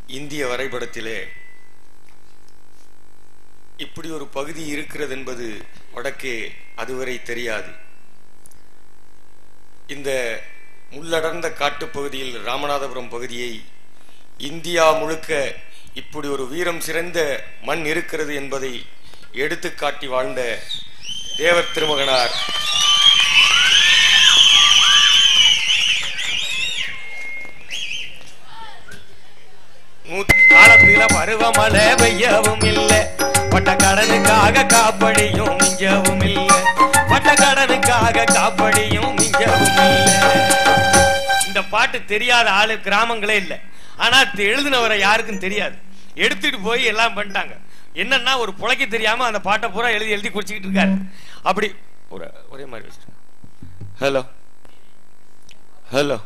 இந்திய வரைபடத்திலே இப்படி ஒரு பகுதி இருக்கிறது என்பது வடக்கே அதுவரை தெரியாது இந்த முள்ளடர்ந்த காட்டுப்பகுதியில் ராமநாதபுரம் பகுதியை இந்தியா முழுக்க இப்படி ஒரு வீரம் சிறந்த மண் இருக்கிறது என்பதை எடுத்துக்காட்டி வாழ்ந்த தேவர் திருமகனார் நூத்தி காலத்துல பருவமழை பெய்யவும் இல்ல பட்ட கடனுக்காக காப்படியும் மிஞ்சவும் இல்ல பட்ட கடனுக்காக காப்படியும் மிஞ்சவும் இல்ல இந்த பாட்டு தெரியாத ஆளு கிராமங்களே இல்ல ஆனா இது எழுதினவரை யாருக்கும் தெரியாது எடுத்துட்டு போய் எல்லாம் பண்ணிட்டாங்க என்னன்னா ஒரு புழைக்க தெரியாம அந்த பாட்டை பூரா எழுதி எழுதி குடிச்சுக்கிட்டு இருக்காரு அப்படி ஒரு ஒரே மாதிரி வச்சுருங்க ஹலோ ஹலோ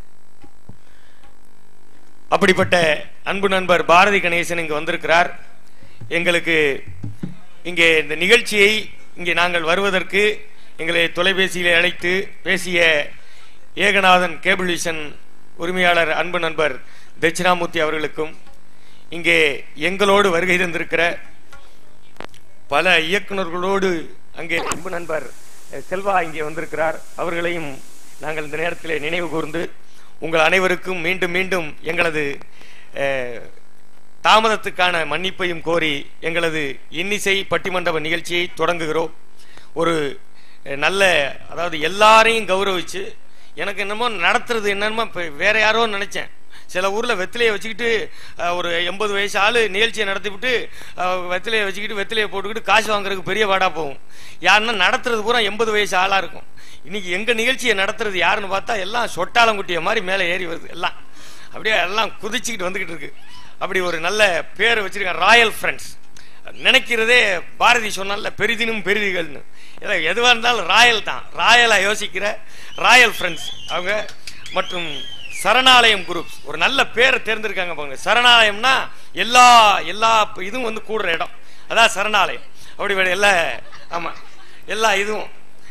அப்படிப்பட்ட அன்பு நண்பர் பாரதி கணேசன் இங்கு வந்திருக்கிறார் எங்களுக்கு இங்கே இந்த நிகழ்ச்சியை இங்கே நாங்கள் வருவதற்கு எங்களை தொலைபேசியில் அழைத்து பேசிய ஏகநாதன் கேபிள் விஷன் உரிமையாளர் அன்பு நண்பர் தட்சிணாமூர்த்தி அவர்களுக்கும் இங்கே எங்களோடு வருகை தந்திருக்கிற பல இயக்குனர்களோடு அங்கே அன்பு நண்பர் அஹ், செல்வா இங்கே வந்திருக்கிறார் அவர்களையும் நாங்கள் இந்த நேரத்தில் நினைவு கூர்ந்து உங்கள் அனைவருக்கும் மீண்டும் மீண்டும் எங்களது அஹ், தாமதத்துக்கான மன்னிப்பையும் கோரி எங்களது இன்னிசை பட்டிமண்டப நிகழ்ச்சியை தொடங்குகிறோம் ஒரு அஹ், நல்ல அதாவது எல்லாரையும் கௌரவிச்சு எனக்கு என்னமோ நடத்துறது என்னமோ இப்ப வேற யாரோ நினைச்சேன் சில ஊர்ல வெத்திலையை வச்சுக்கிட்டு அஹ், ஒரு எண்பது வயசு ஆளு நிகழ்ச்சியை நடத்திவிட்டு அஹ், வெத்திலையை வச்சுக்கிட்டு வெத்திலையை போட்டுக்கிட்டு காசு வாங்குறதுக்கு பெரிய பாடா போகும் யாருன்னா நடத்துறது பூரா எண்பது வயசு ஆளா இருக்கும் இன்னைக்கு எங்க நிகழ்ச்சியை நடத்துறது யாருன்னு பார்த்தா எல்லாம் சொட்டாலங்குட்டிய மாதிரி மேலே ஏறி வருது எல்லாம் அப்படியே எல்லாம் குதிச்சுக்கிட்டு வந்துகிட்டு இருக்கு அப்படி ஒரு நல்ல பேர் வச்சிருக்காங்க ராயல் ஃப்ரெண்ட்ஸ் நினைக்கிறதே பாரதி சொன்னால பெரிதினும் பெரிதிகள்னு ஏதோ எதுவா இருந்தாலும் ராயல் தான் ராயலா யோசிக்கிற ராயல் ஃப்ரெண்ட்ஸ் அவங்க மற்றும் சரணாலயம் குரூப்ஸ் ஒரு நல்ல பேரை தேர்ந்தெடுக்காங்க பாருங்க சரணாலயம்னா எல்லா எல்லா இதுவும் வந்து கூடுற இடம் அதான் சரணாலயம் அப்படி வேற எல்லா ஆமா எல்லா இதுவும்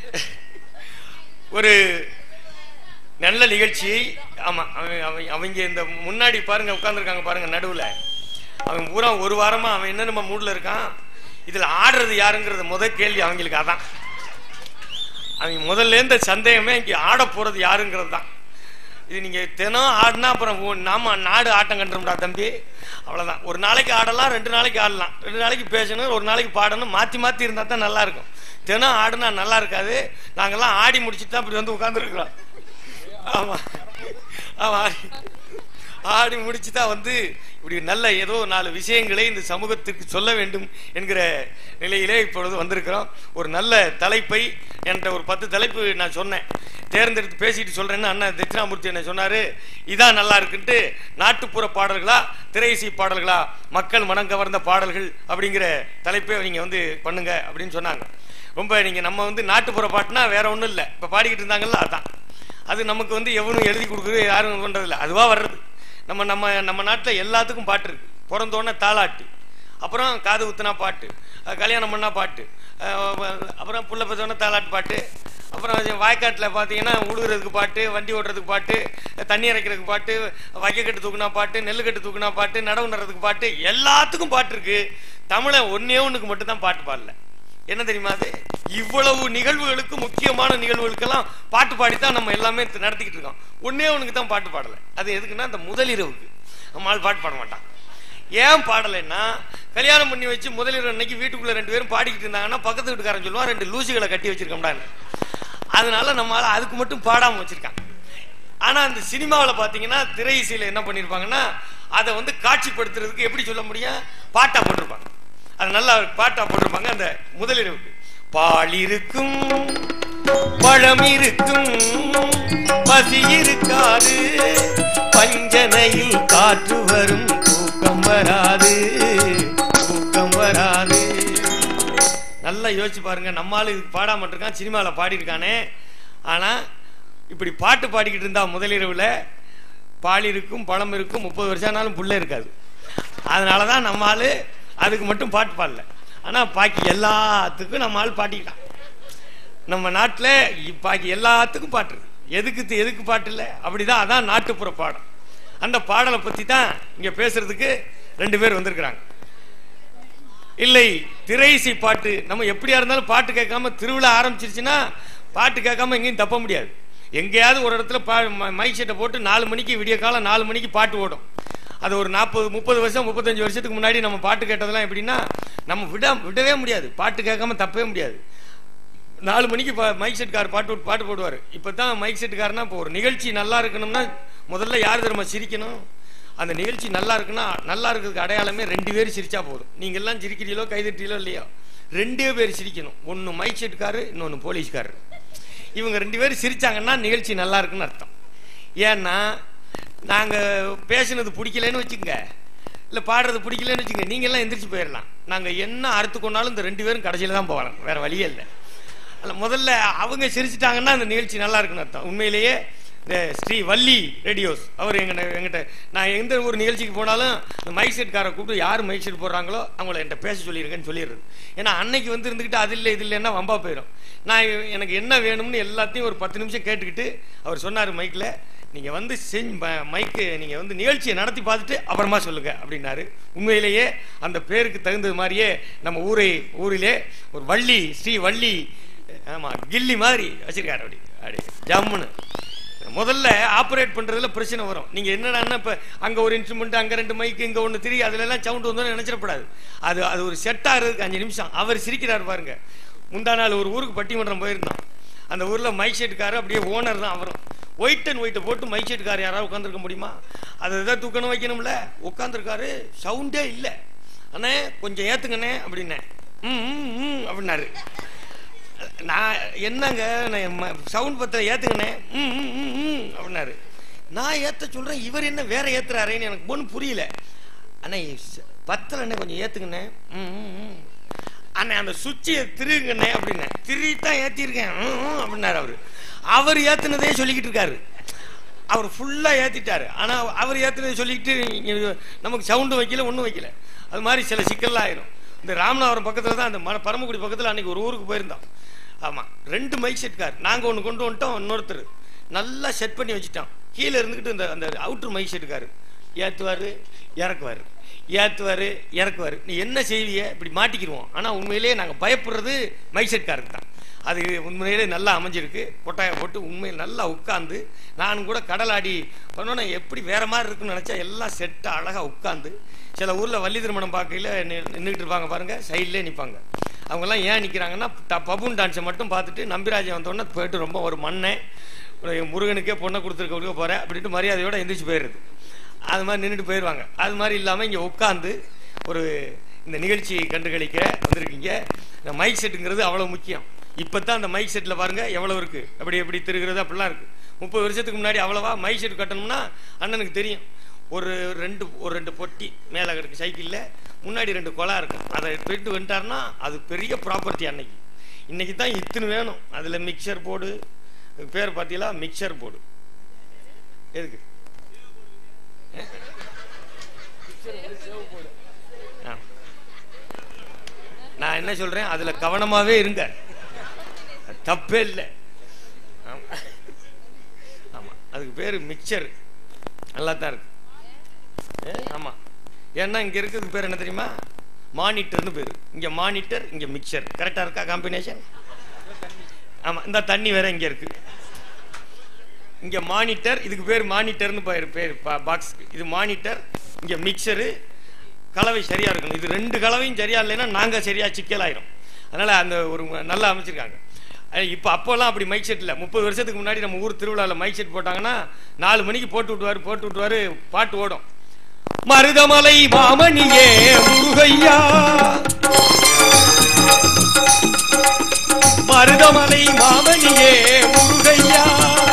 ஒரு நல்ல நிகழ்ச்சியை ஆமா அவன் அவன் அவங்க இந்த முன்னாடி பாருங்க உட்கார்ந்துருக்காங்க பாருங்க நடுவுல அவன் பூரா ஒரு வாரமா அவன் என்ன நம்ம மூட்ல இருக்கான் இதுல ஆடுறது யாருங்கிறது முத கேள்வி அவங்களுக்கு அதான் அவங்க முதல்ல இருந்த சந்தேகமே இங்க ஆட போறது யாருங்கிறது தான் இது நீங்க தினம் ஆடினா அப்புறம் உ- நாம நாடு ஆட்டம் கண்டுரும்டா தம்பி அவ்வளவுதான் ஒரு நாளைக்கு ஆடலாம் ரெண்டு நாளைக்கு ஆடலாம் ரெண்டு நாளைக்கு பேசணும் ஒரு நாளைக்கு பாடணும் மாத்தி மாத்தி இருந்தா தான் நல்லா இருக்கும் தினம் ஆடுனா நல்லா இருக்காது நாங்கெல்லாம் ஆடி முடிச்சுட்டு தான் இப்படி வந்து உட்கார்ந்துருக்கிறோம் ஆமா ஆமா ஆடி முடிச்சு தான் வந்து இப்படி நல்ல ஏதோ நாலு விஷயங்களை இந்த சமூகத்திற்கு சொல்ல வேண்டும் என்கிற நிலையிலே இப்பொழுது வந்திருக்கிறோம் ஒரு நல்ல தலைப்பை என்கிட்ட ஒரு பத்து தலைப்பு நான் சொன்னேன் தேர்ந்தெடுத்து பேசிட்டு சொல்றேன்னு அண்ணன் தட்சிணாமூர்த்தி என்ன சொன்னாரு இதான் நல்லா இருக்குன்ட்டு நாட்டுப்புற பாடல்களா திரையிசை பாடல்களா மக்கள் மனம் கவர்ந்த பாடல்கள் அப்படிங்கிற தலைப்பை நீங்க வந்து பண்ணுங்க அப்படின்னு சொன்னாங்க ரொம்ப நீங்க நம்ம வந்து நாட்டுப்புற பாட்டுனா வேற ஒண்ணும் இல்லை இப்ப பாடிக்கிட்டு இருந்தாங்கல்ல அதான் அது நமக்கு வந்து எவனும் எழுதி கொடுக்குறது யாரும் பண்றதில்ல அதுவா வர்றது நம்ம நம்ம நம்ம நாட்டில் எல்லாத்துக்கும் பாட்டு இருக்கு பிறந்தோடனே தாலாட்டு அப்புறம் காது குத்துனா பாட்டு அஹ் கல்யாணம் பண்ணா பாட்டு அஹ் அப்புறம் புள்ள பச்சோன்னா தாலாட்டு பாட்டு அப்புறம் வாய்க்காட்டில் பார்த்தீங்கன்னா உழுகுறதுக்கு பாட்டு வண்டி ஓட்டுறதுக்கு பாட்டு தண்ணி இறைக்கிறதுக்கு பாட்டு வைக்கக்கட்டு தூக்குனா பாட்டு நெல்லுக்கட்டு தூக்குனா பாட்டு நடவு நடுறதுக்கு பாட்டு எல்லாத்துக்கும் பாட்டு இருக்கு தமிழை ஒன்னே ஒண்ணுக்கு மட்டும் தான் பாட்டு பாடல என்ன தெரியுமா அது இவ்வளவு நிகழ்வுகளுக்கு முக்கியமான நிகழ்வுகளுக்கெல்லாம் பாட்டு பாடித்தான் நம்ம எல்லாமே நடத்திக்கிட்டு இருக்கோம் ஒன்னே ஒண்ணுக்கு தான் பாட்டு பாடல அது எதுக்குன்னா அந்த முதலிரவுக்கு நம்மால் பாட்டு பாட மாட்டான் ஏன் பாடலைன்னா கல்யாணம் பண்ணி வச்சு முதலிரவு அன்னைக்கு வீட்டுக்குள்ள ரெண்டு பேரும் பாடிக்கிட்டு இருந்தாங்கன்னா பக்கத்து வீட்டுக்காரன் சொல்லுவான் ரெண்டு லூசுகளை கட்டி வச்சிருக்கோம்டான்னு அதனால நம்மளால அதுக்கு மட்டும் பாடாம வச்சிருக்கான் ஆனா அந்த சினிமாவில் பாத்தீங்கன்னா திரை இசையில என்ன பண்ணிருப்பாங்கன்னா அதை வந்து காட்சிப்படுத்துறதுக்கு எப்படி சொல்ல முடியும் பாட்டா போட்டிருப்பாங்க அது நல்லா பாட்டா போட்டிருப்பாங்க அந்த முதலிரவுக்கு பால் இருக்கும் பழம் இருக்கும் பசி இருக்காது பஞ்சனையில் காற்று வரும் தூக்கம் வராது தூக்கம் வராது நல்லா யோசிச்சு பாருங்க நம்மால இதுக்கு பாடாம இருக்கான் சினிமாவில் பாடியிருக்கானே ஆனா இப்படி பாட்டு பாடிக்கிட்டு இருந்தா முதலிரவுல பால் இருக்கும் பழம் இருக்கும் முப்பது வருஷம் ஆனாலும் புள்ள இருக்காது அதனால தான் நம்ம ஆளு அதுக்கு மட்டும் பாட்டு பாடல ஆனா பாக்கி எல்லாத்துக்கும் நம்ம ஆள் பாடிக்கிட்டான் நம்ம நாட்டில் பாக்கி எல்லாத்துக்கும் பாட்டு இருக்கு எதுக்கு தி- எதுக்கு பாட்டு இல்லை அப்படிதான் அதான் நாட்டுப்புற பாடம் அந்த பாடலை பத்தி தான் இங்க பேசுறதுக்கு ரெண்டு பேர் வந்திருக்கிறாங்க இல்லை திரைசை பாட்டு நம்ம எப்படியா இருந்தாலும் பாட்டு கேட்காம திருவிழா ஆரம்பிச்சிருச்சுன்னா பாட்டு கேட்காம எங்கேயும் தப்ப முடியாது எங்கேயாவது ஒரு இடத்துல பா ம- மைக் செட்டை போட்டு நாலு மணிக்கு விடிய காலம் நாலு மணிக்கு பாட்டு ஓடும் அது ஒரு நாற்பது முப்பது வருஷம் முப்பத்தஞ்சு வருஷத்துக்கு முன்னாடி நம்ம பாட்டு கேட்டதெல்லாம் எப்படின்னா நம்ம விட விடவே முடியாது பாட்டு கேட்காம தப்பவே முடியாது நாலு மணிக்கு பா- மைக் செட்கார் பாட்டு போட்டு- பாட்டு போடுவார் இப்போ தான் மைக் செட்காரனா இப்போ ஒரு நிகழ்ச்சி நல்லா இருக்கணும்னா முதல்ல யார் தெரியுமா சிரிக்கணும் அந்த நிகழ்ச்சி நல்லா இருக்குன்னா நல்லா இருக்கிறதுக்கு அடையாளமே ரெண்டு பேர் சிரிச்சா போதும் நீங்க எல்லாம் சிரிக்கிறீங்களோ கைதட்டுறீங்களோ இல்லையோ ரெண்டே பேர் சிரிக்கணும் ஒன்று மைக் செட்காரு இன்னொன்று போலீஸ்காரர் இவங்க ரெண்டு பேரும் சிரிச்சாங்கன்னா நிகழ்ச்சி நல்லா இருக்குன்னு அர்த்தம் ஏன்னா நாங்கள் பேசுனது பிடிக்கலன்னு வச்சுக்கோங்க இல்லை பாடுறது பிடிக்கலன்னு வச்சுங்க நீங்க எல்லாம் எந்திரிச்சு போயிடலாம் நாங்கள் என்ன அறுத்து கொண்டாலும் இந்த ரெண்டு பேரும் கடைசியில் தான் போகலாம் வேற வழியே இல்லை அல்ல முதல்ல அவங்க சிரிச்சிட்டாங்கன்னா அந்த நிகழ்ச்சி நல்லா இருக்குன்னு அர்த்தம் உண்மையிலேயே இந்த ஸ்ரீ வள்ளி ரேடியோஸ் அவர் எங்க எங்கிட்ட நான் எந்த ஒரு நிகழ்ச்சிக்கு போனாலும் இந்த மைக் செட்காரை கூப்பிட்டு யார் மைக் செட் போடுறாங்களோ அவங்கள என்கிட்ட பேச சொல்லியிருக்கேன்னு சொல்லிடுறது ஏன்னா அன்னைக்கு வந்து இருந்துக்கிட்டு அது இல்லை இது இல்லைன்னா வம்பா போயிடும் நான் எனக்கு என்ன வேணும்னு எல்லாத்தையும் ஒரு பத்து நிமிஷம் கேட்டுக்கிட்டு அவர் சொன்னார் மைக்கில் நீங்கள் வந்து செஞ்சு மைக்கு நீங்கள் வந்து நிகழ்ச்சியை நடத்தி பார்த்துட்டு அப்புறமா சொல்லுங்க அப்படின்னாரு உண்மையிலேயே அந்த பேருக்கு தகுந்தது மாதிரியே நம்ம ஊரை ஊரிலே ஒரு வள்ளி ஸ்ரீ வள்ளி ஆமா கில்லி மாதிரி வச்சிருக்காரு அப்படி அப்படி ஜம்முன்னு முதல்ல ஆப்ரேட் பண்றதுல பிரச்சனை வரும் நீங்க என்னடா இப்ப அங்க ஒரு இன்ஸ்ட்ருமெண்ட் அங்க ரெண்டு மைக்கு இங்க ஒண்ணு திரி அதுல எல்லாம் சவுண்ட் வந்தோன்னு நினைச்சிடக்கூடாது அது அது ஒரு செட் ஆகிறதுக்கு அஞ்சு நிமிஷம் அவர் சிரிக்கிறார் பாருங்க முந்தா நாள் ஒரு ஊருக்கு பட்டிமன்றம் போயிருந்தோம் அந்த ஊர்ல மைக் செட்டுக்காரு அப்படியே ஓனர் தான் அவரும் ஒயிட் அண்ட் ஒயிட்டை போட்டு மைக் செட்டுக்காரு யாராவது உட்காந்துருக்க முடியுமா அதை தான் தூக்கணும் வைக்கணும்ல உட்காந்துருக்காரு சவுண்டே இல்லை அண்ணே கொஞ்சம் ஏத்துங்கண்ணே அப்படின்னேன் ம் ம், ம் அப்படின்னாரு நான் என்னங்க சவுண்ட் பத்திர ஏத்துங்கண்ணே ம், ம், ம், ம் அப்படின்னாரு நான் ஏத்த சொல்றேன் இவர் என்ன வேற ஏத்துறாருன்னு எனக்கு ஒன்றும் புரியல அண்ணா பத்தலண்ணே கொஞ்சம் ஏத்துங்கண்ணே ம், ம், ம். அண்ணே அந்த சுவிட்சை திருகுங்கண்ணே அப்படின்னே திரி தான் ஏத்திருக்கேன் ம், ம் அப்படின்னாரு அவரு அவர் ஏத்துனதே சொல்லிக்கிட்டு இருக்காரு அவர் ஃபுல்லா ஏத்திட்டாரு ஆனா அவர் ஏத்துனதை சொல்லிக்கிட்டு இங்க நமக்கு சவுண்டும் வைக்கல ஒன்றும் வைக்கல அது மாதிரி சில சிக்கல்லாம் ஆயிரும் இந்த ராமநாதபுரம் பக்கத்துல தான் அந்த ம- பரமக்குடி பக்கத்துல அன்னைக்கு ஒரு ஊருக்கு போயிருந்தோம் ஆமா ரெண்டு மைக் செட் கார் நாங்க ஒன்று கொண்டு வந்துட்டோம் இன்னொருத்தர் நல்லா செட் பண்ணி வச்சுட்டோம் கீழே இருந்துக்கிட்டு இந்த அந்த அவுட்டர் மைக் செட் காரு ஏத்துவாரு இறக்குவாரு ஏத்துவாரு இறக்குவாரு நீ என்ன செய்விய இப்படி மாட்டிக்கிருவோம் ஆனா உண்மையிலேயே நாங்க பயப்படுறது மைக் செட் காருக்கு தான் அது உண்மையிலே நல்லா அமைஞ்சிருக்கு கொட்டாயை போட்டு உண்மையில் நல்லா உட்காந்து நானும் கூட கடலாடி பண்ணோன்னா எப்படி வேற மாதிரி இருக்குன்னு நினைச்சா எல்லாம் செட்டாக அழகா உட்காந்து சில ஊர்ல வள்ளி திருமணம் பார்க்கையில நின்றுட்டு இருப்பாங்க பாருங்க சைட்லேயே நிற்பாங்க அவங்கெல்லாம் ஏன் நிற்கிறாங்கன்னா பபுன் டான்ஸை மட்டும் பார்த்துட்டு நம்பிராஜன் வந்தோடனே போயிட்டு ரொம்ப ஒரு மண்ணை ஒரு முருகனுக்கே பொண்ணை கொடுத்துருக்க கொடுக்க போறேன் அப்படின்ட்டு மரியாதையோட எந்திரிச்சு போயிடுறது அது மாதிரி நின்றுட்டு போயிடுவாங்க அது மாதிரி இல்லாமல் இங்கே உட்காந்து ஒரு இந்த நிகழ்ச்சியை கண்டுகளிக்க வந்திருக்கீங்க இந்த மைக் செட்டுங்கிறது அவ்வளோ முக்கியம் இப்போ தான் அந்த மைக் செட்டில் பாருங்க எவ்வளோ இருக்கு அப்படி எப்படி திருகிறது அப்படிலாம் இருக்கு முப்பது வருஷத்துக்கு முன்னாடி அவ்வளவா மைக் செட் கட்டணும்னா அண்ணனுக்கு தெரியும் ஒரு ரெண்டு ஒரு ரெண்டு பொட்டி மேலே இருக்கு சைக்கிளில் முன்னாடி ரெண்டு குழா இருக்கும் அதை போயிட்டு வந்துட்டாருன்னா அது பெரிய ப்ராப்பர்ட்டி அன்னைக்கு இன்னைக்கு தான் இத்தனை வேணும் அதில் மிக்சர் போர்டு பேர் பார்த்தீங்களா மிக்சர் போர்டு எதுக்கு ஆ. நான் என்ன சொல்றேன் அதுல கவனமாவே இருங்க தப்பே இல்லை ஆமா. ஆமா அதுக்கு பேரு மிக்சர் நல்லா தான் இருக்கு ஏ, ஆமா ஏன்னா இங்க இருக்கிறதுக்கு பேர் என்ன தெரியுமா மானிட்டர்னு பேரு இங்க மானிட்டர் இங்க மிக்சர் கரெக்டா இருக்கா காம்பினேஷன் ஆமா இந்த தண்ணி வேற இங்க இருக்கு இங்க மானிட்டர் இதுக்கு பேர் மானிட்டர்னு பேர் பேர் பாக்ஸ்க்கு இது மானிட்டர் இங்க மிக்சரு கலவை சரியா இருக்கணும் இது ரெண்டு கலவையும் சரியா இல்லைன்னா நாங்க சரியா சிக்கலாயிரும் அதனால அந்த ஒரு நல்லா அமைச்சிருக்காங்க அஹ் இப்ப அப்போல்லாம் அப்படி மைக் செட் இல்ல முப்பது வருஷத்துக்கு முன்னாடி நம்ம ஊர் திருவிழாவில் மைக் செட் போட்டாங்கன்னா நாலு மணிக்கு போட்டு விட்டுவாரு போட்டு விட்டுவாரு பாட்டு ஓடும் மருதமலை மாமணியே முருகையா மருதமலை மாமணியே முருகையா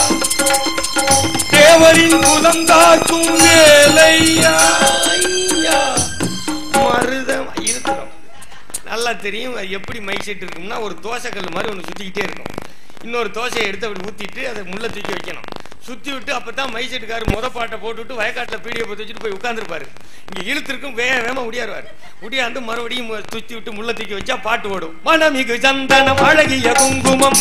தேவரின் குலம் காக்கும் வேலையா ஐயா. மருதம் இருக்கிறோம் நல்லா தெரியும் அது எப்படி மை செட் இருக்கும்னா ஒரு தோசைக்கல் மாதிரி ஒன்று சுற்றிக்கிட்டே இருக்கும் இன்னொரு தோசையை எடுத்து அப்படி ஊற்றிட்டு அதை முள்ள தூக்கி வைக்கணும் சுத்தி விட்டு அப்பதான் மைசெட்டுக்காரு முத பாட்டை போட்டுவிட்டு வயக்காட்டுல பீடியை பத்தி வச்சுட்டு போய் உட்கார்ந்துருப்பாரு இங்க இழுத்திருக்கும் வே வேமா முடியாருவாரு முடியாந்து மறுபடியும் மு- சுத்தி விட்டு முள்ள தூக்கி வச்சா பாட்டு ஓடும் மனமிகு சந்தனம் அழகிய குங்குமம்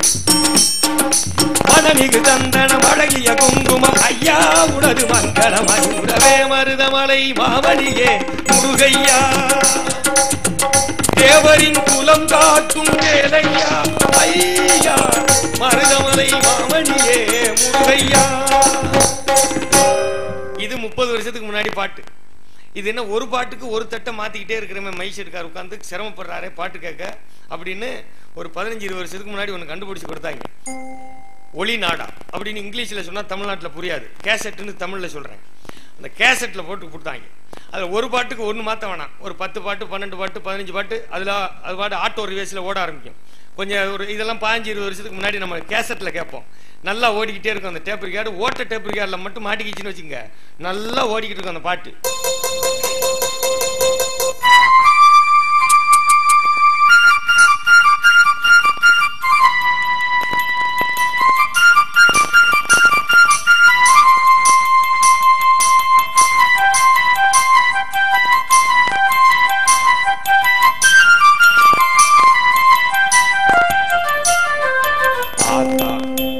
மனமிகு சந்தனம் அழகிய குங்குமம் ஐயா உனது மங்களமாய் உடவே மருதமலை மாமணியே முருகையா தேவரின் குலம் காக்கும் வேலையா ஐயா மருதமலை மாமணியே முருகையா இது முப்பது வருஷத்துக்கு முன்னாடி பாட்டு இது என்ன ஒரு பாட்டுக்கு ஒரு தட்டை மாத்திக்கிட்டே இருக்கிறவன் மைசூர்கார் உட்காந்து சிரமப்படுறாரே பாட்டு கேட்க அப்படின்னு ஒரு பதினஞ்சு இருபது வருஷத்துக்கு முன்னாடி ஒன்று கண்டுபிடிச்சு கொடுத்தாங்க ஒளி நாடா அப்படின்னு இங்கிலீஷ்ல சொன்னா தமிழ்நாட்டுல புரியாது கேசட்னு தமிழ்ல சொல்றேன் அந்த கேசட்ல போட்டு கொடுத்தாங்க அதுல ஒரு பாட்டுக்கு ஒன்று மாத்த வேணாம் ஒரு பத்து பாட்டு பன்னெண்டு பாட்டு பதினஞ்சு பாட்டு அதுல அது பாட்டு ஆட்டோ ரிவேஸ்ல ஓட ஆரம்பிக்கும் கொஞ்சம் ஒரு இதெல்லாம் பாஞ்சு இருபது வருஷத்துக்கு முன்னாடி நம்ம கேசட்ல கேட்போம் நல்லா ஓடிக்கிட்டே இருக்கும் அந்த டேப் ரிகார்டு ஓட்ட டேப் ரிகார்டில் மட்டும் மாட்டிக்கிச்சுன்னு வச்சுங்க நல்லா ஓடிக்கிட்டு இருக்கும் அந்த பாட்டு ஆத்தா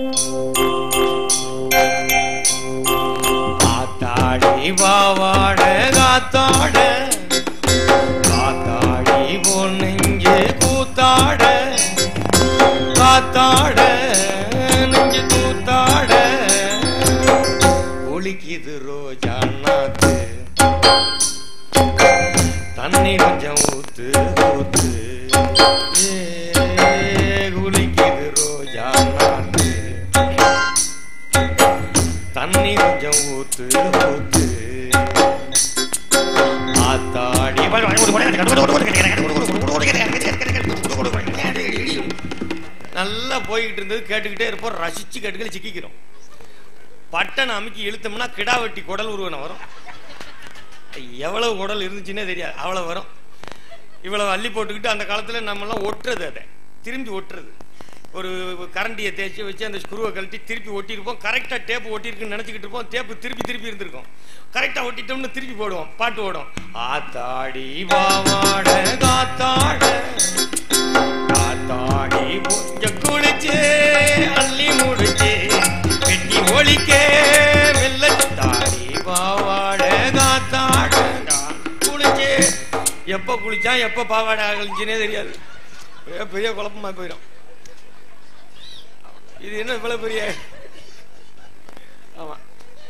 ஆத்தாடி வாவாட காத்தாட காத்தாடி பொன்னெஞ்சு கூத்தாட காத்தாட நெஞ்சு கூத்தாட ஒலிக்குது ரோஜா நாத்து தண்ணி கொஞ்சம் ஊத்து ஊத்து ஏ, குளிக்குது ரோஜா நாத்து தண்ணி கொஞ்சம் ஊத்து ஊத்து ஆத்தாடி நல்லா போய்கிட்டு இருந்தது கேட்டுக்கிட்டே இருப்போம் ரசிச்சு கேட்டுக்கிட்டு சிக்கிக்கிறோம் பட்டன் அமுக்கி இழுத்தோம்னா கிடா வெட்டி குடல் உருவனை வரும் எவ்வளவு குடல் இருந்துச்சுன்னே தெரியாது அவ்வளவு வரும் இவ்வளவு அள்ளி போட்டுக்கிட்டு அந்த காலத்துல நம்ம எல்லாம் ஒட்டுறது அதை திரும்பி ஒட்டுறது ஒரு கரண்டியை தேய்ச்சி வச்சு அந்த ஸ்க்ரூவை கழட்டி திருப்பி ஒட்டியிருப்போம் கரெக்டாக டேப் ஒட்டியிருக்குன்னு நினச்சிக்கிட்டு இருப்போம் டேப்பு திருப்பி திருப்பி இருந்திருக்கும் கரெக்டாக ஒட்டிட்டோம்னு திருப்பி போடுவோம் பாட்டு ஓடும் ஆத்தாடி பாவாட காத்தாட காத்தாடி கொஞ்சம் குளிச்சு அள்ளி முடிச்சு வெட்டி ஒழிக்கே மெல்ல தாடி பாவாட காத்தாட குளிச்சு எப்ப குளிச்சான் எப்ப பாவாடை கழிச்சுனே தெரியாது பெரிய- பெரிய குழப்பமா போயிடும் இது என்ன இவ்வளவு பெரிய ஆமா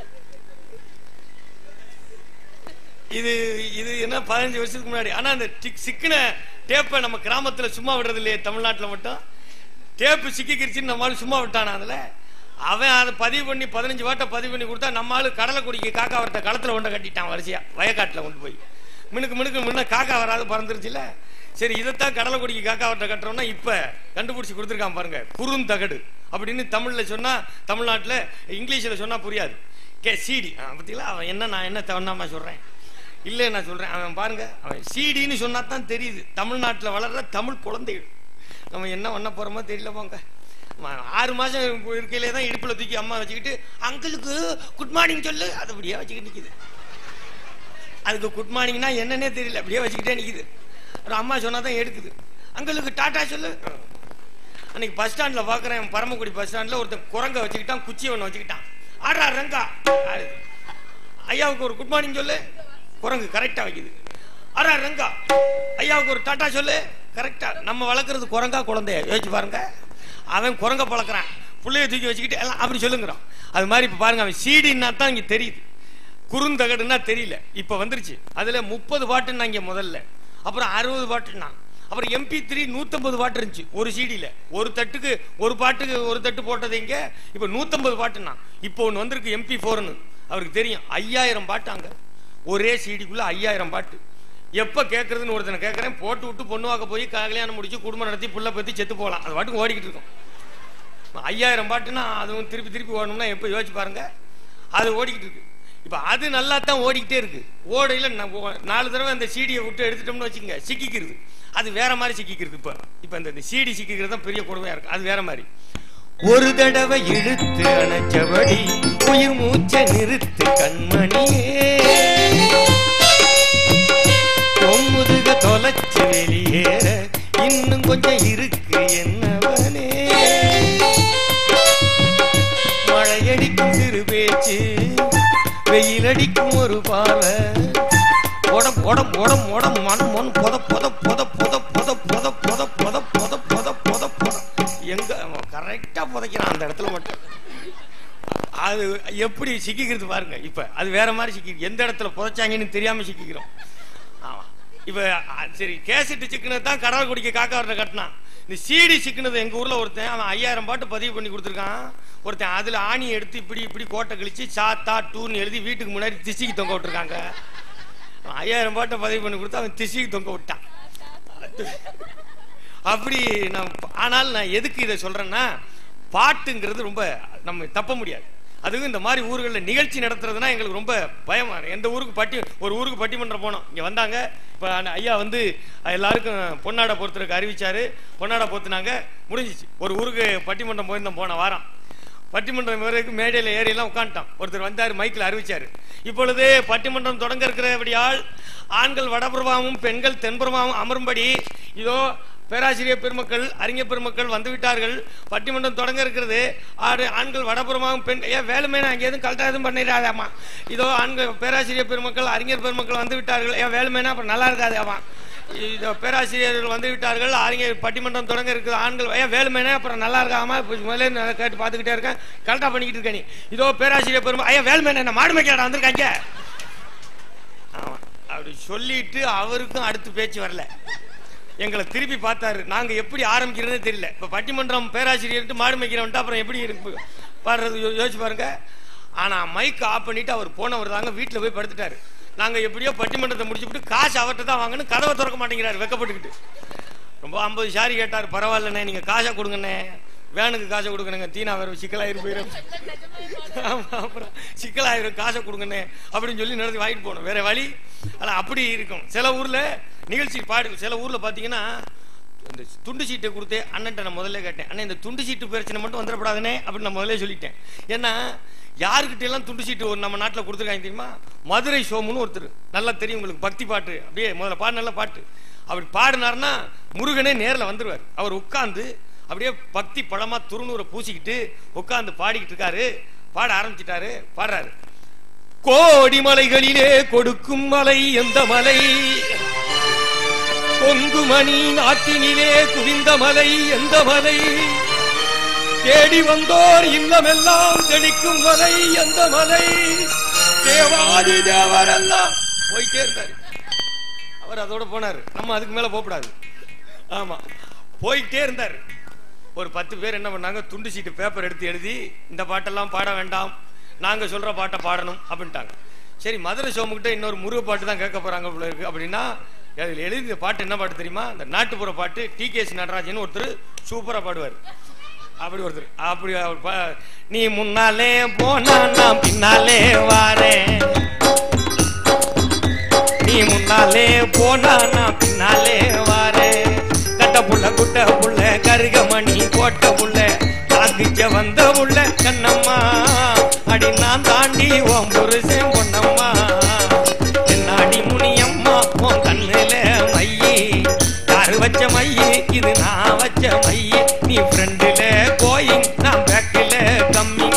இது இது என்ன பதினஞ்சு வருஷத்துக்கு முன்னாடி ஆனா அந்த டிக்- சிக்கின டேப்பை நம்ம கிராமத்துல சும்மா விடுறது இல்லையே தமிழ்நாட்டுல மட்டும் டேப்பு சிக்கிக்கிருச்சுன்னு நம்ம ஆளு சும்மா விட்டானா அதுல அவன் அதை பதிவு பண்ணி பதினஞ்சு வாட்டை பதிவு பண்ணி கொடுத்தா நம்ம ஆளு கடலை குடிக்க காக்கா வரட்ட களத்துல கொண்டு கட்டிட்டான் வரிசையா வயக்காட்டுல கொண்டு போய் மினுக்கு மினுக்கு முன்ன காக்கா வராது பறந்துருச்சுல சரி இதைத்தான் கடலை குடிக்க காக்கா வரட்ட கட்டுறோம்னா இப்ப கண்டுபிடிச்சு கொடுத்துருக்கான் பாருங்க குறுந்தகடு அப்படின்னு தமிழ்ல சொன்னா தமிழ்நாட்டுல இங்கிலீஷ்ல சொன்னா புரியாது கே சிடி பார்த்தீங்களா அவன் என்ன நான் என்ன தவறாம சொல்றேன் இல்லை நான் சொல்றேன் அவன் பாருங்க அவன் சிடின்னு சொன்னா தான் தெரியுது தமிழ்நாட்டுல வளர்ற தமிழ் குழந்தைகள் நம்ம என்ன பண்ண போறோமோ தெரியல போங்க ம- ஆறு மாசம் இருக்கையிலே தான் இடுப்புல தூக்கி அம்மா வச்சுக்கிட்டு அங்கிளுக்கு குட் மார்னிங் சொல்லு அது அப்படியே வச்சுக்கிட்டு நிக்குது அதுக்கு குட் மார்னிங்னா என்னன்னே தெரியல அப்படியே வச்சுக்கிட்டே நிக்குது ஒரு அம்மா சொன்னா தான் எடுக்குது அங்கிளுக்கு டாட்டா சொல்லு அன்னைக்கு பஸ் ஸ்டாண்ட்ல பாக்குறேன் பரமக்குடி பஸ் ஸ்டாண்ட்ல ஒருத்தன் குரங்க வச்சுக்கிட்டான் குச்சி ஒன்று வச்சுக்கிட்டான் ஆடா ரங்கா ஆடு. ஐயாவுக்கு ஒரு குட் மார்னிங் சொல்லு குரங்கு கரெக்டா வைக்குது அரா ரங்கா ஐயாவுக்கு ஒரு டாட்டா சொல்லு கரெக்டா நம்ம வளர்க்கறது குரங்கா குழந்தைய யோசிச்சு பாருங்க அவன் குரங்க பழக்கிறான் புள்ளைய தூக்கி வச்சுக்கிட்டு எல்லாம் அப்படி சொல்லுங்கிறான் அது மாதிரி இப்ப பாருங்க அவன் சீடின்னா தான் இங்க தெரியுது குறுந்தகடுன்னா தெரியல இப்ப வந்துருச்சு அதுல முப்பது பாட்டுன்னா இங்க முதல்ல அப்புறம் அறுபது பாட்டுன்னா அப்புறம் எம்பி த்ரீ நூத்தம்பது பாட்டு இருந்துச்சு ஒரு சீடியில ஒரு தட்டுக்கு ஒரு பாட்டுக்கு ஒரு தட்டு போட்டது இங்க இப்ப நூத்தம்பது பாட்டுன்னா இப்போ ஒண்ணு வந்திருக்கு எம்பி போர்னு அவருக்கு தெரியும் ஐயாயிரம் பாட்டு அங்க ஒரே சீடிக்குள்ள ஐயாயிரம் பாட்டு எப்ப கேட்கறதுன்னு ஒருத்தனை கேட்கறேன் போட்டு விட்டு பொண்ணு வாக்க போய் கல்யாணம் முடிச்சு குடும்பம் நடத்தி புள்ள பத்தி செத்து போகலாம் அது பாட்டுக்கு ஓடிக்கிட்டு இருக்கும் ஐயாயிரம் பாட்டுன்னா அதுவும் திருப்பி திருப்பி ஓடணும்னா எப்போ யோசிச்சு பாருங்க அது ஓடிக்கிட்டு இருக்கு இப்போ அது நல்லா தான் ஓடிக்கிட்டே இருக்கு ஓடையில ந- ஓ- நாலு தடவை அந்த சீடியை விட்டு எடுத்துட்டோம்னு வச்சுக்கோங்க சிக்கிக்கிறது அது வேற மாதிரி சிக்கிக்கிறது இப்போ இப்போ இந்த சீடி சிக்கிக்கிறது தான் பெரிய கொடுமையா இருக்கு அது வேற மாதிரி ஒரு தடவை இழுத்து அணைச்சபடி உயிர் மூச்சை நிறுத்து கண்மணியே பொம்முதுக தொலைச்சு வெளியேற இன்னும் கொஞ்சம் இருக்கு என்னவனே மழையடிக்கும் சிறு பேச்சு வெயிலடிக்கும் ஒரு பாவை உடம் உடம் உடம் உடம் மண் மண் பொத பொத பொத பொத பொத பொத பொத பொத பொத பொத பொத பொத எங்க கரெக்டா புதைக்கிறான் அந்த இடத்துல மட்டும் அது எப்படி சிக்கிக்கிறது பாருங்க இப்ப அது வேற மாதிரி சிக்கி எந்த இடத்துல புதைச்சாங்கன்னு தெரியாம சிக்கிக்கிறோம் ஆமா இப்ப அ, சரி கேசட்டு சிக்கினது தான் கடவுள் குடிக்க காக்காவரத்தை கட்டினான் இந்த சீடி சிக்கினது எங்க ஊர்ல ஒருத்தன் அவன் ஐயாயிரம் பாட்டு பதிவு பண்ணி கொடுத்துருக்கான் ஒருத்தன் அதுல ஆணியை எடுத்து இப்படி இப்படி கோட்டை கழிச்சு சா தா டூன்னு எழுதி வீட்டுக்கு முன்னாடி திசிக்கு தொங்க விட்டுருக்காங்க அவன் ஐயாயிரம் பாட்டை பதிவு பண்ணி கொடுத்து அவன் திசிக்கு தொங்க விட்டான் அப்படி நான் ஆனால் நான் எதுக்கு இதை சொல்றேன்னா பாட்டுங்கிறது ரொம்ப நம்ம தப்ப முடியாது அதுவும் இந்த மாதிரி ஊர்களில் நிகழ்ச்சி நடத்துறதுனா எங்களுக்கு ரொம்ப பயமா இருக்கு. எந்த ஊருக்கு பட்டி ஒரு ஊருக்கு பட்டிமன்றம் போனோம் இங்க வந்தாங்க இப்ப அந்த ஐயா வந்து எல்லாருக்கும் பொன்னாடை பொறுத்தருக்கு அறிவிச்சாரு பொன்னாடை பொறுத்துனாங்க முடிஞ்சிச்சு ஒரு ஊருக்கு பட்டிமன்றம் போயிருந்தோம் போன வாரம் பட்டிமன்றம் வரைக்கும் மேடையில் ஏறி எல்லாம் உட்காந்துட்டான் ஒருத்தர் வந்தார் மைக்கில் அறிவிச்சாரு இப்பொழுது பட்டிமன்றம் தொடங்க இருக்கிறபடியால் ஆண்கள் வடபுறமாவும் பெண்கள் தென்புறமாவும் அமரும்படி இதோ பேராசிரியர் பெருமக்கள் அறிஞர் பெருமக்கள் வந்து விட்டார்கள் பட்டிமன்றம் தொடங்க இருக்கிறது ஆறு ஆண்கள் வடபுறமாகவும் பெண் ஏன் வேலுமே நான் எதுவும் கரெக்டாக எதுவும் பண்ணிடாதாமா இதோ ஆண்கள் பேராசிரியர் பெருமக்கள் அறிஞர் பெருமக்கள் வந்து விட்டார்கள் ஏன் வேலுமேனா அப்புறம் நல்லா இருக்காதாமா இதோ பேராசிரியர்கள் வந்து விட்டார்கள் அறிஞர் பட்டிமன்றம் தொடங்க இருக்குது ஆண்கள் ஏன் வேலுமேனே அப்புறம் நல்லா இருக்காமா இப்ப முதல்ல நான் கேட்டு பார்த்துக்கிட்டே இருக்கேன் கரெக்டாக பண்ணிக்கிட்டு இருக்கேன் நீ இதோ பேராசிரியர் பெருமை ஐயா வேலுமேனே என்ன மாடு மேய்க்காடா வந்திருக்காங்க ஆமா அப்படி சொல்லிட்டு அவருக்கும் அடுத்து பேச்சு வரல எங்களை திருப்பி பார்த்தாரு நாங்க எப்படி ஆரம்பிக்கிறதுனே தெரியல இப்ப பட்டிமன்றம் பேராசிரியர்ட்டு மாடு மேய்க்கிறவன்ட்டு அப்புறம் எப்படி இருக்கு பாடுறது யோ- யோசிச்சு பாருங்க ஆனா மைக் ஆஃப் பண்ணிட்டு அவர் போனவர் தாங்க வீட்டுல போய் படுத்துட்டாரு நாங்க எப்படியோ பட்டிமன்றத்தை முடிச்சுட்டு காசு அவர்கிட்ட தான் வாங்கணும் கதவை திறக்க மாட்டேங்கிறாரு வெக்கப்பட்டுக்கிட்டு ரொம்ப ஐம்பது சாரி கேட்டார் பரவாயில்லண்ணே நீங்க காசை கொடுங்கண்ணே வேனுக்கு காசை கொடுக்கணுங்க தீனா வேற சிக்கலாயிரு போயிடும் ஆமா, அப்புறம் சிக்கலாயிரும் காசை கொடுங்கண்ணே அப்படின்னு சொல்லி நடத்தி வாங்கிட்டு போகணும் வேற வழி ஆனா அப்படி இருக்கும் சில ஊர்ல நிகழ்ச்சி பாடு சில ஊர்ல பாத்தீங்கன்னா இந்த துண்டு சீட்டை கொடுத்து அண்ணன்ட்ட நான் முதல்ல கேட்டேன் அண்ணன் இந்த துண்டு சீட்டு பிரச்சனை மட்டும் வந்துடக்கூடாதுனே அப்படின்னு நான் முதல்ல சொல்லிட்டேன் ஏன்னா யாருக்கிட்ட எல்லாம் துண்டு சீட்டு ஒரு நம்ம நாட்டில் கொடுத்துருக்காங்க தெரியுமா மதுரை சோமுன்னு ஒருத்தர் நல்லா தெரியும் உங்களுக்கு பக்தி பாட்டு அப்படியே முதல்ல பாடு நல்ல பாட்டு அப்படி பாடினார்னா முருகனே நேரில் வந்துருவார் அவர் உட்கார்ந்து அப்படியே பக்தி பழமா துருநூரை பூசிக்கிட்டு உட்கார்ந்து பாடிக்கிட்டு இருக்காரு பாட ஆரம்பிச்சிட்டாரு பாடுறாரு கோடி மலைகளிலே கொடுக்கும் மலை எந்த மலை பொங்குமணி நாட்டினிலே குவிந்த மலை எந்த மலை தேடி வந்தோர் இல்லமெல்லாம் தெளிக்கும் மலை எந்த மலை தேவாதி தேவரெல்லாம் போயிட்டே இருந்தாரு அவர் அதோட போனாரு நம்ம அதுக்கு மேல போகக்கூடாது ஆமா போயிட்டே இருந்தாரு ஒரு பத்து பேர் என்ன பண்ணாங்க துண்டு சீட்டு பேப்பர் எடுத்து எழுதி இந்த பாட்டெல்லாம் பாட வேண்டாம் நாங்க சொல்ற பாட்டை பாடணும் அப்படின்ட்டாங்க சரி மதுரை சோமுக்கிட்ட இன்னொரு முருக பாட்டு தான் கேட்க போறாங்க போல இருக்கு அப்படின்னா அதில் எழுதி இந்த பாட்டு என்ன பாட்டு தெரியுமா இந்த நாட்டுப்புற பாட்டு டி கே எஸ் நடராஜன் ஒருத்தர் சூப்பரா பாடுவார் அப்படி ஒருத்தர் அப்படி அவர் பா- நீ முன்னாலே போனா நான் பின்னாலே வாரேன் நீ முன்னாலே போனா நான் பின்னாலே வாரேன் கட்ட புள்ள குட்ட புள்ள கருகமணி போட்ட புள்ள காக்கிச்ச வந்த புள்ள கண்ணம்மா அடி நான் தாண்டி ஓம் புருஷன் பொன்னம்மா என்னாடி முனியம்மா உன் கண்ணுல மையி யாரு வச்ச மையி இது நான் வச்ச மையி நீ ஃப்ரெண்டுல கோயிங் நான் பேக்கில கம்மிங்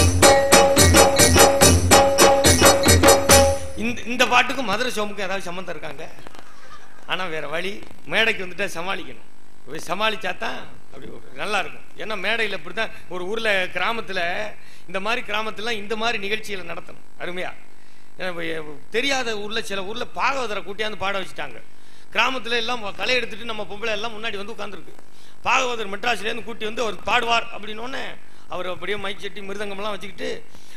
இந்த இந்த பாட்டுக்கும் மதுரை சோமுக்கும் ஏதாவது சம்மந்தம் இருக்காங்க ஆனா வேற வழி மேடைக்கு வந்துட்டா சமாளிக்கணும் இப்படி சமாளிச்சா தான் அப்படி ஒரு நல்லா இருக்கும் ஏன்னா மேடையில் இப்படிதான் ஒரு ஊர்ல கிராமத்துல இந்த மாதிரி கிராமத்துல இந்த மாதிரி நிகழ்ச்சிகளை நடத்தணும் அருமையா ஏன்னா இப்ப தெரியாத ஊர்ல சில ஊர்ல பாகவதரை கூட்டியாந்து பாட வச்சுட்டாங்க கிராமத்துல எல்லாம் களை எடுத்துட்டு நம்ம பொம்பளை எல்லாம் முன்னாடி வந்து உட்காந்துருக்கு பாகவதர் மெட்ராஸ்ல இருந்து கூட்டி வந்து அவர் பாடுவார் அப்படின்னு உடனே அவர் அப்படியே மைக் செட்டி மிருதங்கம்லாம் வச்சுக்கிட்டு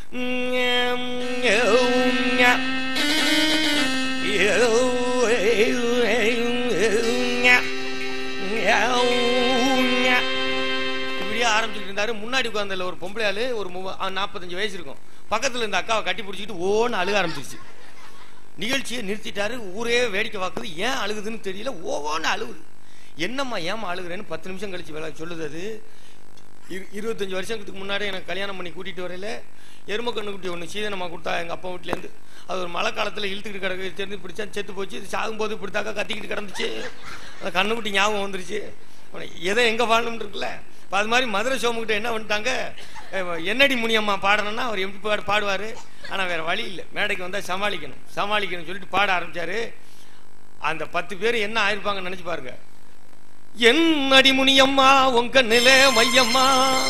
இப்படியே ஆரம்பிச்சுட்டு இருந்தாரு முன்னாடி உட்கார்ந்தல ஒரு பொம்பளை ஆளு ஒரு மூவ- ஆ, நாற்பத்தஞ்சு வயசு இருக்கும் பக்கத்துல இந்த அக்காவை கட்டி பிடிச்சிக்கிட்டு ஓன்னு அழுக ஆரம்பிச்சிருச்சு நிகழ்ச்சியை நிறுத்திட்டாரு ஊரே வேடிக்கை பார்க்குது ஏன் அழுகுதுன்னு தெரியல ஓவோன்னு அழுகுது என்னம்மா ஏமா அழுகுறேன்னு பத்து நிமிஷம் கழிச்சு வேலை சொல்லுது அது இரு இருபத்தஞ்சி வருஷத்துக்கு முன்னாடி எனக்கு கல்யாணம் பண்ணி கூட்டிகிட்டு வரையில எரும கண்ணு குட்டி ஒன்று சீதனமாக கொடுத்தா எங்கள் அப்பா வீட்லேருந்து அது ஒரு மழை காலத்தில் இழுத்துக்கிட்டு கிடக்கு தெரிஞ்சு பிடிச்சா செத்து போச்சு இது சாகும்போது இப்படித்தாக்கா கத்திக்கிட்டு கிடந்துச்சு அந்த கண்ணுக்குட்டி ஞாபகம் வந்துருச்சு உனக்கு எதை எங்கே வாழணும்னு இருக்குல்ல இப்போ அது மாதிரி மதுரை சோமுக்கிட்ட என்ன பண்ணிட்டாங்க அஹ் என்னடி முனியம்மா பாடணும்னா அவர் எப்படி பாடு பாடுவார் ஆனால் வேற வழி இல்லை மேடைக்கு வந்தால் சமாளிக்கணும் சமாளிக்கணும்னு சொல்லிட்டு பாட ஆரம்பிச்சாரு அந்த பத்து பேர் என்ன ஆயிருப்பாங்கன்னு நினைச்சு பாருங்க என் அடிமுனியம்மா உங்க நில மையம்மா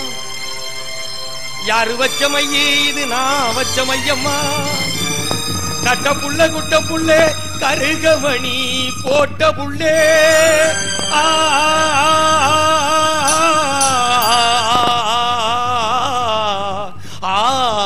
யாரு வச்ச மையே இது நான் வச்ச மையம்மா கட்ட புள்ள குட்ட புள்ள கருகமணி போட்ட புள்ளே ஆ, ஆ,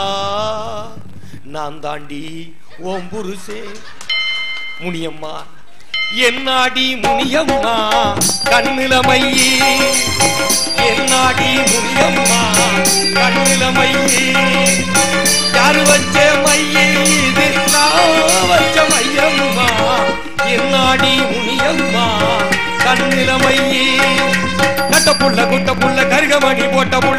நான் தாண்டி ஓம் புருஷே முனியம்மா என்னாடி முனியம்மா கண்ணுல மையி என்னாடி முனியம்மா கண்ணுல மையி யாரு வச்ச மையி இது நான் வச்ச மையம்மா என்னாடி முனியம்மா கண்ணுல மையி கட்ட புள்ள குட்ட புள்ள கருகமணி போட்ட புள்ள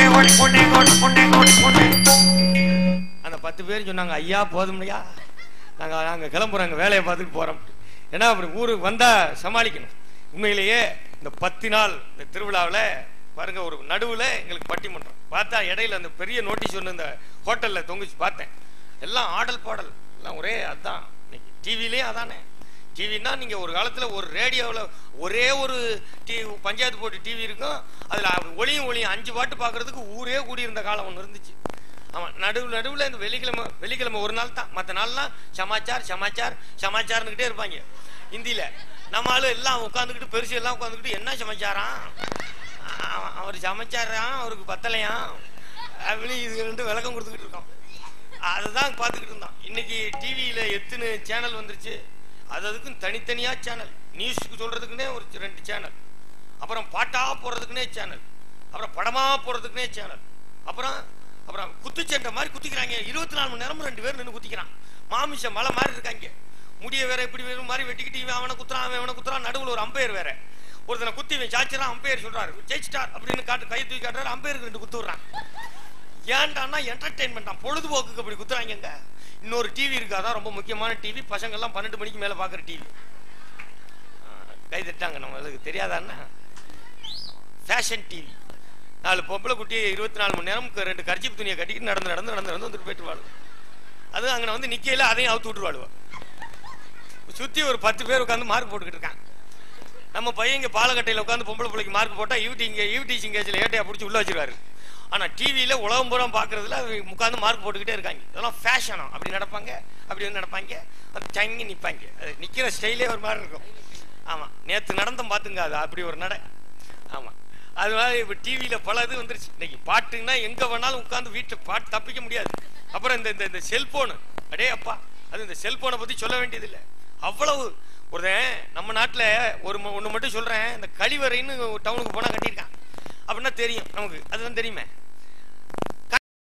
அந்த பத்து பேர் சொன்னாங்க ஐயா போதும்லையா நாங்க நாங்க கிளம்புறோம் எங்க வேலையை பார்த்துட்டு போறோம் ஏன்னா அப்படி ஊருக்கு வந்தா சமாளிக்கணும் உண்மையிலேயே இந்த பத்து நாள் இந்த திருவிழாவில் பாருங்க ஒரு நடுவுல எங்களுக்கு பட்டிமன்றம் பார்த்தா இடையில அந்த பெரிய நோட்டீஸ் ஒன்று இந்த ஹோட்டல்ல தொங்குச்சு பார்த்தேன் எல்லாம் ஆடல் பாடல் எல்லாம் ஒரே அதான் இன்னைக்கு டிவிலே அதானே டிவின்னா நீங்க ஒரு காலத்துல ஒரு ரேடியோவில் ஒரே ஒரு டி பஞ்சாயத்து போட்டு டிவி இருக்கும் அதுல ஒளியும் ஒளியும் அஞ்சு பாட்டு பார்க்கறதுக்கு ஊரே கூடி இருந்த காலம் ஒன்று இருந்துச்சு ஆமா நடுவு நடுவுல இந்த வெள்ளிக்கிழமை வெள்ளிக்கிழமை ஒரு நாள் தான் மற்ற நாள்லாம் சமாச்சார் சமாச்சார் சமாச்சார்னுக்கிட்டே இருப்பாங்க ஹிந்தியில நம்ம ஆளு எல்லாம் உட்காந்துக்கிட்டு பெருசு எல்லாம் உட்காந்துக்கிட்டு என்ன சமாச்சாரம் ஆ, அவர் சமைச்சாராம் அவருக்கு பத்தலையாம் அப்படின்னு இது ரெண்டு விளக்கம் கொடுத்துக்கிட்டு இருக்கோம் அதுதான் பார்த்துக்கிட்டு இருந்தோம் இன்னைக்கு டிவியில எத்தனை சேனல் வந்துருச்சு அது அதுக்கும் தனித்தனியா சேனல் நியூஸுக்கு சொல்றதுக்குன்னே ஒரு ரெண்டு சேனல் அப்புறம் பாட்டா போறதுக்குன்னே சேனல் அப்புறம் படமா போறதுக்குன்னே சேனல் அப்புறம் அப்புறம் குத்துச்சண்டை மாதிரி குத்திக்கிறாங்க இருபத்தி நாலு மணி நேரமும் ரெண்டு பேர் நின்று குத்திக்கிறான் மாமிச மலை மாதிரி இருக்காங்க முடிய வேற இப்படி வேற மாதிரி வெட்டிக்கிட்டு இவன் அவனை குத்துறான் அவன் அவனை குத்துறான் நடுவில் ஒரு அம்பையர் வேற ஒருத்தனை குத்தி இவன் சாச்சிரான் அம்பையர் சொல்றாரு ஜெயிச்சிட்டார் அப்படின்னு காட்டு கை தூக்கி காட்டுறாரு அம்பையருக்கு ரெண்டு குத்து விடுறான் ஏன்டான்னா என்டர்டைன்மெண்ட் தான் பொழுதுபோக்குக்கு அப்படி குத்துறாங்க இன்னொரு டிவி இருக்கு அதான் ரொம்ப முக்கியமான டிவி பசங்க எல்லாம் பன்னெண்டு மணிக்கு மேல பாக்குற டிவி கை தட்டாங்க நம்மளுக்கு தெரியாதான்னா ஃபேஷன் டிவி நாலு பொம்பளை குட்டி இருபத்தி நாலு மணி நேரம் ரெண்டு கர்ச்சிப் துணியை கட்டிக்கிட்டு நடந்து நடந்து நடந்து நடந்து வந்துட்டு போயிட்டு வாழும் அது அங்கே வந்து நிக்கையில அதையும் அவுத்து விட்டு வாழுவா சுத்தி ஒரு பத்து பேர் உட்காந்து மார்க் போட்டுக்கிட்டு இருக்காங்க நம்ம பையன் இங்க பாலக்கட்டையில உட்காந்து பொம்பளை பிள்ளைக்கு மார்க் போட்டா ஈவ்டி இங்க ஈவ்டி சிங்கேஜ்ல ஏட்டையா பிடிச்சி உள்ள வச்சிருவாரு ஆனா டிவியில உலகம் பூரா பாக்குறதுல உட்காந்து மார்க் போட்டுக்கிட்டே இருக்காங்க இதெல்லாம் ஃபேஷனா அப்படி நடப்பாங்க அப்படி வந்து நடப்பாங்க அது தங்கி நிப்பாங்க அது நிக்கிற ஸ்டைலே ஒரு மாதிரி இருக்கும் ஆமா நேத்து நடந்தோம் பாத்துங்க அது அப்படி ஒரு நடை ஆமா அது மாதிரி இப்போ டிவியில பல இது வந்துருச்சு இன்னைக்கு பாட்டுன்னா எங்க வேணாலும் உட்காந்து வீட்டில் பாட்டு தப்பிக்க முடியாது அப்புறம் இந்த இந்த இந்த செல்போனு அடே அப்பா அது இந்த செல்போனை பத்தி சொல்ல வேண்டியதில்லை அவ்வளவு ஒருத்தன் நம்ம நாட்டுல ஒரு ஒன்று மட்டும் சொல்றேன் இந்த கழிவறைன்னு டவுனுக்கு போனா கட்டியிருக்கான் அப்படின்னா தெரியும் நமக்கு அதுதான் தெரியுமே